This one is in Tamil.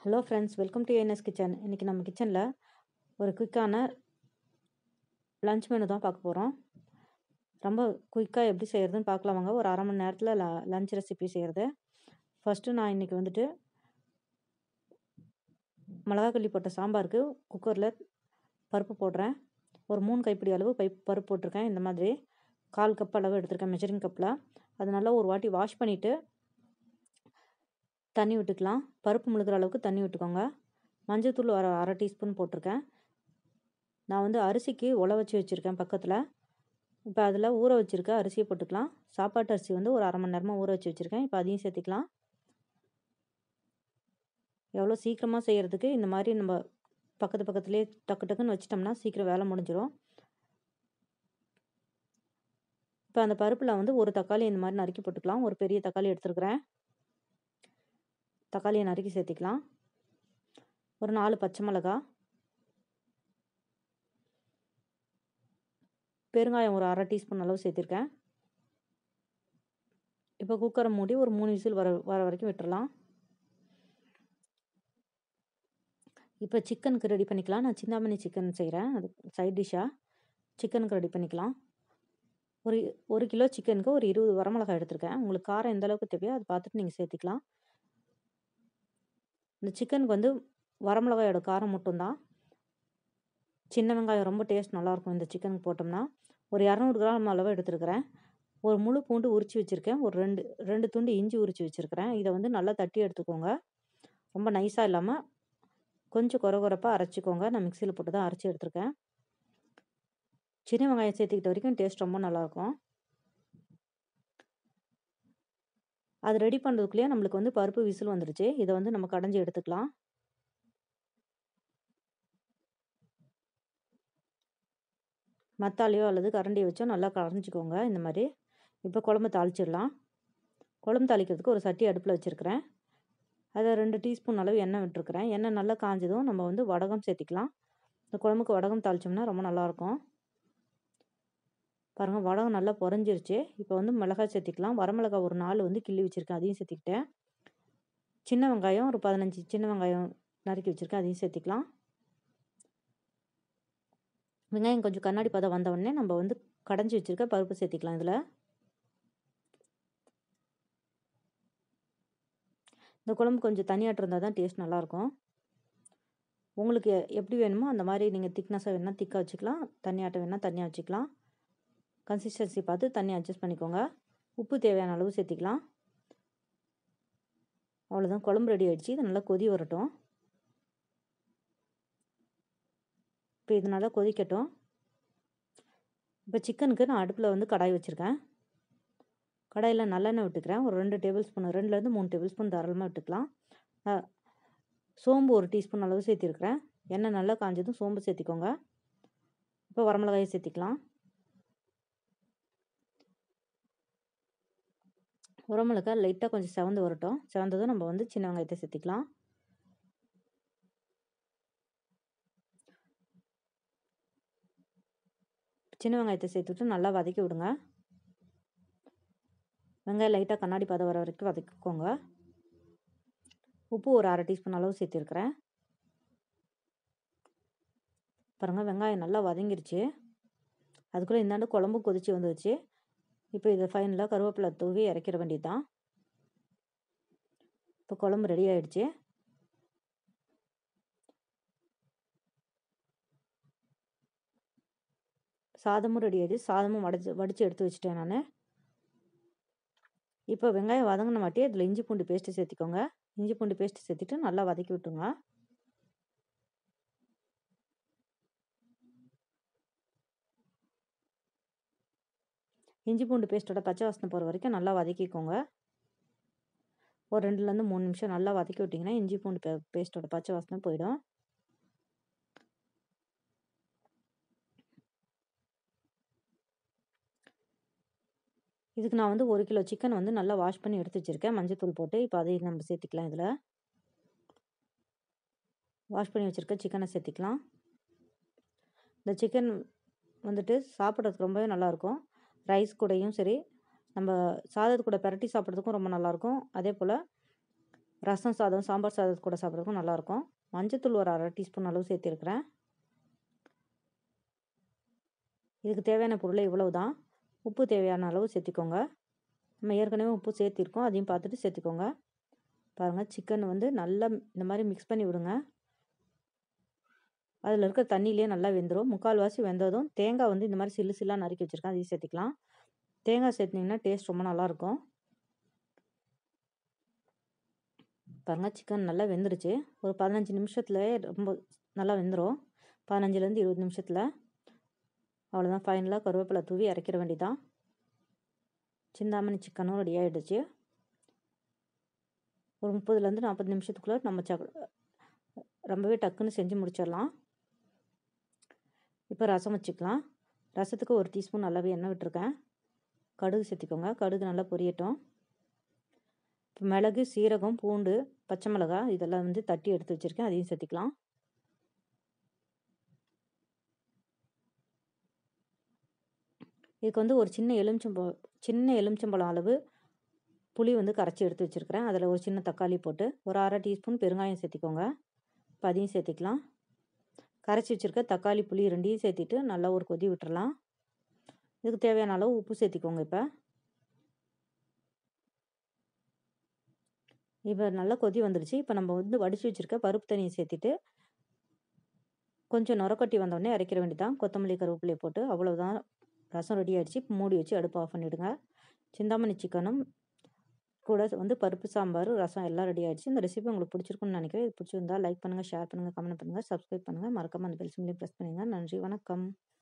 hello friends welcome to ANS kitchen இன்றைக்கி நம்ம கிச்சனில் ஒரு குயிக்கான லஞ்ச் மெனு தான் பார்க்க போகிறோம் ரொம்ப குயிக்காக எப்படி செய்கிறதுன்னு பார்க்கலாம் வாங்க ஒரு அரை மணி நேரத்தில் ல லஞ்ச் ரெசிபி செய்கிறது ஃபஸ்ட்டு நான் இன்றைக்கி வந்துட்டு மிளகாக்கள்ளி போட்ட சாம்பாருக்கு குக்கரில் பருப்பு போடுறேன் ஒரு மூணு கைப்பிடி அளவு பை பருப்பு போட்டிருக்கேன் இந்த மாதிரி கால் கப் அளவு எடுத்திருக்கேன் மெஷரிங் கப்பில் அது நல்லா ஒரு வாட்டி வாஷ் பண்ணிவிட்டு தண்ணி விட்டுக்கலாம் பருப்பு முழுகிற அளவுக்கு தண்ணி விட்டுக்கோங்க மஞ்சள்தூள் ஒரு அரை டீஸ்பூன் போட்டிருக்கேன் நான் வந்து அரிசிக்கு உல வச்சு வச்சுருக்கேன் பக்கத்தில் இப்போ அதில் ஊற வச்சுருக்க அரிசியை போட்டுக்கலாம் சாப்பாட்டு அரிசி வந்து ஒரு அரை மணி நேரமாக ஊற வச்சு வச்சுருக்கேன் இப்போ அதையும் சேர்த்திக்கலாம் எவ்வளோ சீக்கிரமாக செய்கிறதுக்கு இந்த மாதிரி நம்ம பக்கத்து பக்கத்துலேயே டக்கு டக்குன்னு வச்சிட்டோம்னா சீக்கிரம் வேலை முடிஞ்சிடும் இப்போ அந்த பருப்பில் வந்து ஒரு தக்காளி இந்த மாதிரி நறுக்கி போட்டுக்கலாம் ஒரு பெரிய தக்காளி எடுத்துருக்குறேன் தக்காளியை நறுக்கி சேர்த்திக்கலாம் ஒரு நாலு பச்சை மிளகா பெருங்காயம் ஒரு அரை டீஸ்பூன் அளவு சேர்த்திருக்கேன் இப்போ குக்கரை மூடி ஒரு மூணு விசில் வர வர வரைக்கும் விட்டுறலாம் இப்போ சிக்கனுக்கு ரெடி பண்ணிக்கலாம் நான் சிந்தாமணி சிக்கன் செய்கிறேன் அது சைட் டிஷ்ஷாக சிக்கனுக்கு ரெடி பண்ணிக்கலாம் ஒரு ஒரு கிலோ சிக்கனுக்கு ஒரு இருபது வரமிளகாய் எடுத்திருக்கேன் உங்களுக்கு காரம் எந்த அளவுக்கு தேவையோ அதை பார்த்துட்டு நீங்கள் சேர்த்திக்கலாம் இந்த சிக்கனுக்கு வந்து வரமிளகாயோட காரம் மட்டும்தான் சின்ன வெங்காயம் ரொம்ப டேஸ்ட் நல்லாயிருக்கும் இந்த சிக்கனுக்கு போட்டோம்னா ஒரு இரநூறு கிராம் அளவு எடுத்துருக்கிறேன் ஒரு முழு பூண்டு உரித்து வச்சுருக்கேன் ஒரு ரெண்டு ரெண்டு துண்டு இஞ்சி உரித்து வச்சுருக்கிறேன் இதை வந்து நல்லா தட்டி எடுத்துக்கோங்க ரொம்ப நைஸாக இல்லாமல் கொஞ்சம் குறை குறைப்பாக அரைச்சிக்கோங்க நான் மிக்சியில் போட்டு தான் அரைச்சி எடுத்துருக்கேன் சின்ன வெங்காயம் சேர்த்துக்கிட்ட வரைக்கும் டேஸ்ட் ரொம்ப நல்லாயிருக்கும் அது ரெடி பண்ணுறதுக்குள்ளேயே நம்மளுக்கு வந்து பருப்பு விசில் வந்துடுச்சு இதை வந்து நம்ம கடைஞ்சி எடுத்துக்கலாம் மத்தாலையோ அல்லது கரண்டியோ வச்சோ நல்லா கரைஞ்சிக்கோங்க இந்த மாதிரி இப்போ குழம்பு தாளிச்சிடலாம் குழம்பு தாளிக்கிறதுக்கு ஒரு சட்டி அடுப்பில் வச்சுருக்கிறேன் அதை ரெண்டு டீஸ்பூன் அளவு எண்ணெய் விட்டுருக்குறேன் எண்ணெய் நல்லா காஞ்சதும் நம்ம வந்து வடகம் சேர்த்திக்கலாம் இந்த குழம்புக்கு வடகம் தாளித்தோம்னா ரொம்ப நல்லாயிருக்கும் பாருங்கள் வடகம் நல்லா பொறஞ்சிருச்சு இப்போ வந்து மிளகாய் சேர்த்திக்கலாம் வரமிளகாய் ஒரு நாலு வந்து கிள்ளி வச்சுருக்கேன் அதையும் சேர்த்திக்கிட்டேன் சின்ன வெங்காயம் ஒரு பதினஞ்சு சின்ன வெங்காயம் நறுக்கி வச்சுருக்கேன் அதையும் சேர்த்திக்கலாம் வெங்காயம் கொஞ்சம் கண்ணாடி பதம் வந்தவுடனே நம்ம வந்து கடைஞ்சி வச்சுருக்க பருப்பு சேர்த்திக்கலாம் இதில் இந்த குழம்பு கொஞ்சம் தனியாட்டு இருந்தால் தான் டேஸ்ட் நல்லாயிருக்கும் உங்களுக்கு எப்படி வேணுமோ அந்த மாதிரி நீங்கள் திக்னஸாக வேணால் திக்காக வச்சுக்கலாம் தண்ணியாட்டம் வேணால் தனியாக வச்சுக்கலாம் கன்சிஸ்டன்சி பார்த்து தண்ணி அட்ஜஸ்ட் பண்ணிக்கோங்க உப்பு தேவையான அளவு சேர்த்திக்கலாம் அவ்வளோதான் குழம்பு ரெடி ஆகிடுச்சு இது நல்லா கொதி வரட்டும் இப்போ இது நல்லா கொதிக்கட்டும் இப்போ சிக்கனுக்கு நான் அடுப்பில் வந்து கடாய் வச்சுருக்கேன் கடாயில் நல்லெண்ணெய் விட்டுக்கிறேன் ஒரு ரெண்டு டேபிள் ஸ்பூன் ரெண்டுலேருந்து மூணு டேபிள் ஸ்பூன் தாராளமாக விட்டுக்கலாம் சோம்பு ஒரு டீஸ்பூன் அளவு சேர்த்திருக்கிறேன் எண்ணெய் நல்லா காஞ்சதும் சோம்பு சேர்த்திக்கோங்க இப்போ வரமிளகாயை சேர்த்திக்கலாம் உரமிளகாய் லைட்டாக கொஞ்சம் செவந்து வரட்டும் செவந்ததும் நம்ம வந்து சின்ன வெங்காயத்தை சேர்த்திக்கலாம் சின்ன வெங்காயத்தை சேர்த்துட்டு நல்லா வதக்கி விடுங்க வெங்காயம் லைட்டாக கண்ணாடி பதம் வர வரைக்கும் வதக்கிக்கோங்க உப்பு ஒரு அரை டீஸ்பூன் அளவு சேர்த்திருக்கிறேன் பாருங்கள் வெங்காயம் நல்லா வதங்கிருச்சு அதுக்குள்ளே இந்தாண்டு குழம்பு கொதிச்சு வந்துருச்சு இப்போ இதை ஃபைனலாக கருவேப்பிலை தூவி இறக்கிற வேண்டியது தான் இப்போ குழம்பு ரெடி ஆகிடுச்சு சாதமும் ரெடி ஆகிடுச்சு சாதமும் வடிச்சு வடித்து எடுத்து வச்சுட்டேன் நான் இப்போ வெங்காயம் வதங்கின மாட்டி அதில் இஞ்சி பூண்டு பேஸ்ட்டு சேர்த்திக்கோங்க இஞ்சி பூண்டு பேஸ்ட்டு சேர்த்துட்டு நல்லா வதக்கி விட்டுங்க இஞ்சி பூண்டு பேஸ்ட்டோட பச்சை வாசனை போகிற வரைக்கும் நல்லா வதக்கிக்கோங்க ஒரு ரெண்டுலேருந்து மூணு நிமிஷம் நல்லா வதக்கி விட்டிங்கன்னா இஞ்சி பூண்டு பே பேஸ்ட்டோட பச்சை வாசனை போயிடும் இதுக்கு நான் வந்து ஒரு கிலோ சிக்கன் வந்து நல்லா வாஷ் பண்ணி எடுத்து வச்சுருக்கேன் மஞ்சத்தூள் போட்டு இப்போ அதையும் நம்ம சேர்த்திக்கலாம் இதில் வாஷ் பண்ணி வச்சுருக்க சிக்கனை சேர்த்திக்கலாம் இந்த சிக்கன் வந்துட்டு சாப்பிட்றதுக்கு ரொம்பவே நல்லாயிருக்கும் ரைஸ் கூடயும் சரி நம்ம சாதத்து கூட பெரட்டி சாப்பிட்றதுக்கும் ரொம்ப நல்லாயிருக்கும் அதே போல் ரசம் சாதம் சாம்பார் சாதத்து கூட சாப்பிட்றதுக்கும் நல்லாயிருக்கும் மஞ்சத்தூள் ஒரு அரை டீஸ்பூன் அளவு சேர்த்திருக்கிறேன் இதுக்கு தேவையான பொருளை இவ்வளவு தான் உப்பு தேவையான அளவு சேர்த்திக்கோங்க நம்ம ஏற்கனவே உப்பு சேர்த்திருக்கோம் அதையும் பார்த்துட்டு சேர்த்திக்கோங்க பாருங்கள் சிக்கன் வந்து நல்லா இந்த மாதிரி மிக்ஸ் பண்ணி விடுங்க அதில் இருக்க தண்ணியிலே நல்லா வெந்துடும் முக்கால்வாசி வெந்ததும் தேங்காய் வந்து இந்த மாதிரி சில்லு சில்லாக நறுக்கி வச்சுருக்கேன் அதையும் சேர்த்திக்கலாம் தேங்காய் சேர்த்திங்கன்னா டேஸ்ட் ரொம்ப நல்லாயிருக்கும் பாருங்கள் சிக்கன் நல்லா வெந்துருச்சு ஒரு பதினஞ்சு நிமிஷத்தில் ரொம்ப நல்லா வெந்துடும் பதினஞ்சுலேருந்து இருபது நிமிஷத்தில் அவ்வளோதான் ஃபைனலாக கருவேப்பிலை தூவி இறக்கிற வேண்டிதான் சிந்தாமணி சிக்கனும் ரெடி ஆகிடுச்சு ஒரு முப்பதுலேருந்து நாற்பது நிமிஷத்துக்குள்ளே நம்ம ச ரொம்பவே டக்குன்னு செஞ்சு முடிச்சிடலாம் இப்போ ரசம் வச்சுக்கலாம் ரசத்துக்கு ஒரு டீஸ்பூன் நல்லாவே எண்ணெய் விட்டுருக்கேன் கடுகு சேர்த்திக்கோங்க கடுகு நல்லா பொரியட்டும் இப்போ மிளகு சீரகம் பூண்டு பச்சை மிளகா இதெல்லாம் வந்து தட்டி எடுத்து வச்சுருக்கேன் அதையும் சேர்த்திக்கலாம் இதுக்கு வந்து ஒரு சின்ன எலுமிச்சம்பழம் சின்ன எலுமிச்சம்பழம் அளவு புளி வந்து கரைச்சி எடுத்து வச்சுருக்கிறேன் அதில் ஒரு சின்ன தக்காளி போட்டு ஒரு அரை டீஸ்பூன் பெருங்காயம் சேர்த்திக்கோங்க இப்போ அதையும் சேர்த்திக்கலாம் கரைச்சி வச்சுருக்க தக்காளி புளி ரெண்டையும் சேர்த்திட்டு நல்லா ஒரு கொதி விட்டுறலாம் இதுக்கு தேவையான அளவு உப்பு சேர்த்திக்கோங்க இப்போ இப்போ நல்லா கொதி வந்துடுச்சு இப்போ நம்ம வந்து வடித்து வச்சுருக்க பருப்பு தண்ணியை சேர்த்திட்டு கொஞ்சம் நுரக்கட்டி வந்தோடனே இறக்கிற வேண்டியதான் கொத்தமல்லி கருவேப்பிலையை போட்டு அவ்வளோதான் ரசம் ரெடி ஆகிடுச்சு மூடி வச்சு அடுப்பு ஆஃப் பண்ணிவிடுங்க சிந்தாமணி சிக்கனும் கூட வந்து பருப்பு சாம்பார் ரசம் எல்லாம் ரெடி ஆகிடுச்சு இந்த ரெசிபி உங்களுக்கு பிடிச்சிருக்குன்னு நினைக்கிறேன் இது பிடிச்சிருந்தா லைக் பண்ணுங்கள் ஷேர் பண்ணுங்கள் கமெண்ட் பண்ணுங்கள் சப்ஸ்கிரைப் பண்ணுங்கள் மறக்காமல் அந்த பெல் சிம்லையும் ப்ரெஸ் பண்ணுங்கள் நன்றி வணக்கம்